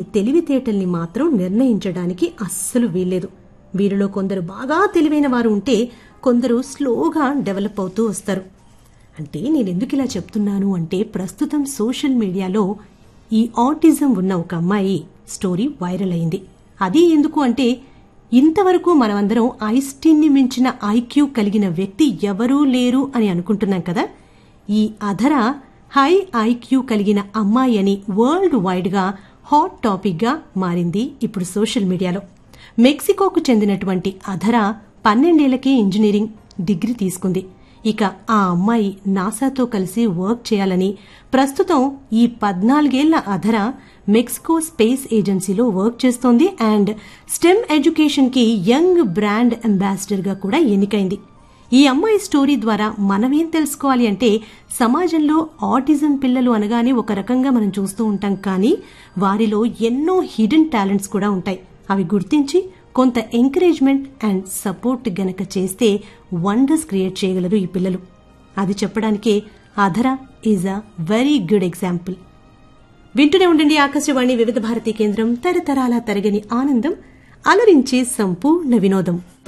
తెలివితేటల్ని మాత్రం నిర్ణయించడానికి అస్సలు వీల్లేదు వీరిలో కొందరు బాగా తెలివైన వారు ఉంటే కొందరు స్లోగా డెవలప్ అవుతూ వస్తారు అంటే నేను ఎందుకు ఇలా చెప్తున్నాను అంటే ప్రస్తుతం సోషల్ మీడియాలో ఈ ఆటిజం ఉన్న ఒక అమ్మాయి స్టోరీ వైరల్ అయింది అది ఎందుకు అంటే ఇంతవరకు మనమందరం ఐస్టీన్ని మించిన ఐక్యూ కలిగిన వ్యక్తి ఎవరూ లేరు అని అనుకుంటున్నాం కదా ఈ అధర హై ఐక్యూ కలిగిన అమ్మాయి అని వరల్డ్ వైడ్ గా హాట్ టాపిక్ గా మారింది ఇప్పుడు సోషల్ మీడియాలో మెక్సికోకు చెందినటువంటి అధర పన్నెండేళ్లకే ఇంజనీరింగ్ డిగ్రీ తీసుకుంది ఇక ఆ అమ్మాయి నాసాతో కలిసి వర్క్ చేయాలని ప్రస్తుతం ఈ పద్నాలుగేళ్ల అధర మెక్సికో స్పేస్ ఏజెన్సీలో వర్క్ చేస్తోంది అండ్ స్టెమ్ ఎడ్యుకేషన్ కి యంగ్ బ్రాండ్ అంబాసిడర్ గా కూడా ఎన్నికైంది ఈ అమ్మాయి స్టోరీ ద్వారా మనమేం తెలుసుకోవాలి అంటే సమాజంలో ఆటిజం పిల్లలు అనగానే ఒక రకంగా మనం చూస్తూ ఉంటాం కానీ వారిలో ఎన్నో హిడెన్ టాలెంట్స్ కూడా ఉంటాయి అవి గుర్తించి కొంత ఎంకరేజ్మెంట్ అండ్ సపోర్ట్ గనక చేస్తే వండర్స్ క్రియేట్ చేయగలరు ఈ పిల్లలు అది చెప్పడానికే Adhara is a very good example వింటూనే ఉండండి ఆకాశవాణి వివిధ భారతి కేంద్రం తరతరాల తరగని ఆనందం అలరించే సంపూర్ణ వినోదం